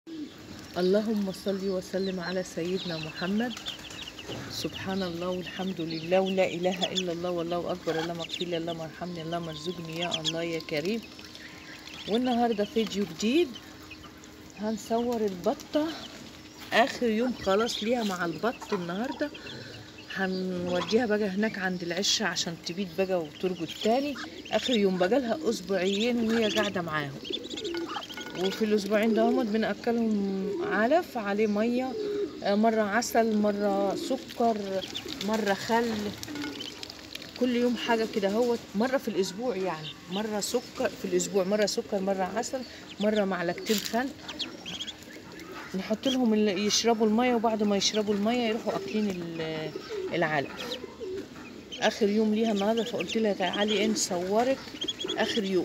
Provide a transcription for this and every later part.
اللهم صل وسلم على سيدنا محمد سبحان الله والحمد لله ولا إله إلا الله والله أكبر اللهم اغفر لي اللهم ارحمني اللهم ارزقني يا الله يا كريم والنهاردة فيديو جديد هنصور البطة آخر يوم خلاص ليها مع البط النهاردة هنوديها بقى هناك عند العشة عشان تبيت بقى وترقد تاني آخر يوم بقى لها أسبوعين وهي قاعدة معاهم وفي الأسبوعين ده هم بنأكلهم علف عليه مية آه، مرة عسل مرة سكر مرة خل كل يوم حاجة كده هو مرة في الأسبوع يعني مرة سكر في الأسبوع مرة سكر مرة عسل مرة معلقتين خل نحط لهم ال- يشربوا المية وبعد ما يشربوا المية يروحوا أكلين ال- العلف آخر يوم ليها النهاردة فقلت لها تعالي إيه نصورك آخر يوم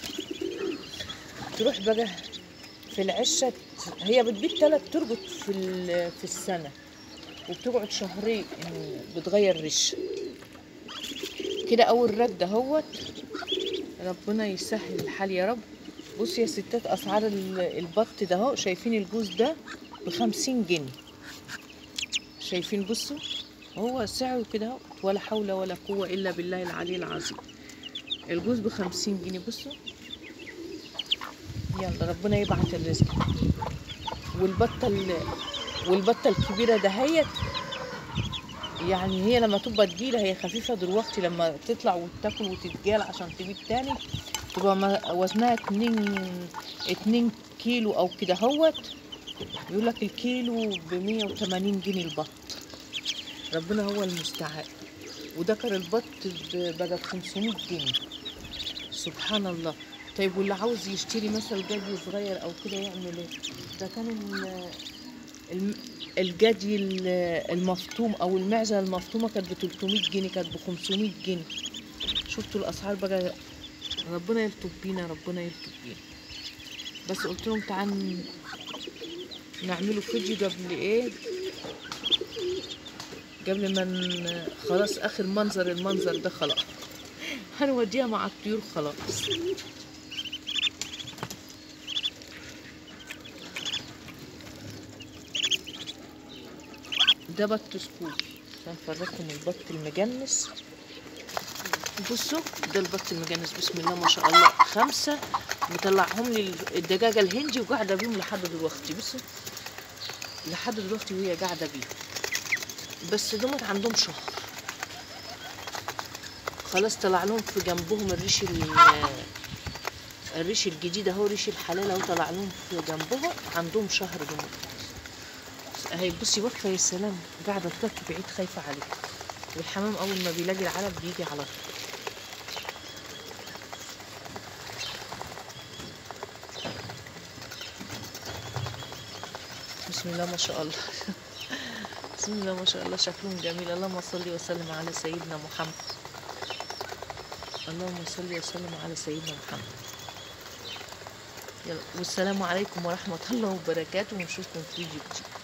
تروح بقى في العشة هي بتبيت تلات تربط في ال- في السنة وبتقعد شهرين إن بتغير ريش كده أول رد اهوت ربنا يسهل الحال يا رب بص يا ستات أسعار ال- البط ده اهو شايفين الجوز ده بخمسين جنيه شايفين بصوا هو سعره كده اهو ولا حول ولا قوة إلا بالله العلي العظيم الجوز بخمسين جنيه بصوا يلا ربنا يبعت الرزق والبطة ال- والبطة الكبيرة دهيت يعني هي لما تبقى تقيلة هي خفيفة دلوقتي لما تطلع وتاكل وتتجال عشان تبيت تاني تبقى ما- وزنها اتنين اتنين كيلو او كده هوت يقول لك الكيلو بمية وتمانين جنيه البط ربنا هو المستعان وذكر البط ب- بقى بخمسمية جنيه سبحان الله طيب واللي عاوز يشتري مثلا جدي صغير او كده يعمل ايه ده كان ال- الم- الجدي ال- المفطوم او المعزه المفطومه كانت ب 300 جنيه كانت ب 500 جنيه شفتوا الاسعار بقى ربنا يلطف بينا ربنا يلطف بينا بس قلت لهم تعال نعملوا فيديو قبل ايه قبل ما ن- خلاص اخر منظر المنظر ده خلاص هنوديها مع الطيور خلاص ده بط سكوت هنفرجكم البط المجنس بصوا ده البط المجنس بسم الله ما شاء الله خمسة مطلعهم لي الدجاجة الهندي وقاعدة بيهم لحد دلوقتي بصوا لحد دلوقتي وهي قاعدة بيهم بس دول عندهم شهر خلاص طلع لهم في جنبهم الريش ال- الريش الجديد اهو ريش الحلال اهو طلع لهم في جنبهم عندهم شهر دول اهي بصي واقفه يا سلام قاعده تطلع بعيد خايفه عليك والحمام اول ما بيلاقي العلب بيجي على طول بسم الله ما شاء الله بسم الله ما شاء الله شكلهم جميل اللهم صل وسلم على سيدنا محمد اللهم صل وسلم على سيدنا محمد يلا والسلام عليكم ورحمة الله وبركاته ونشوفكم في فيديو جديد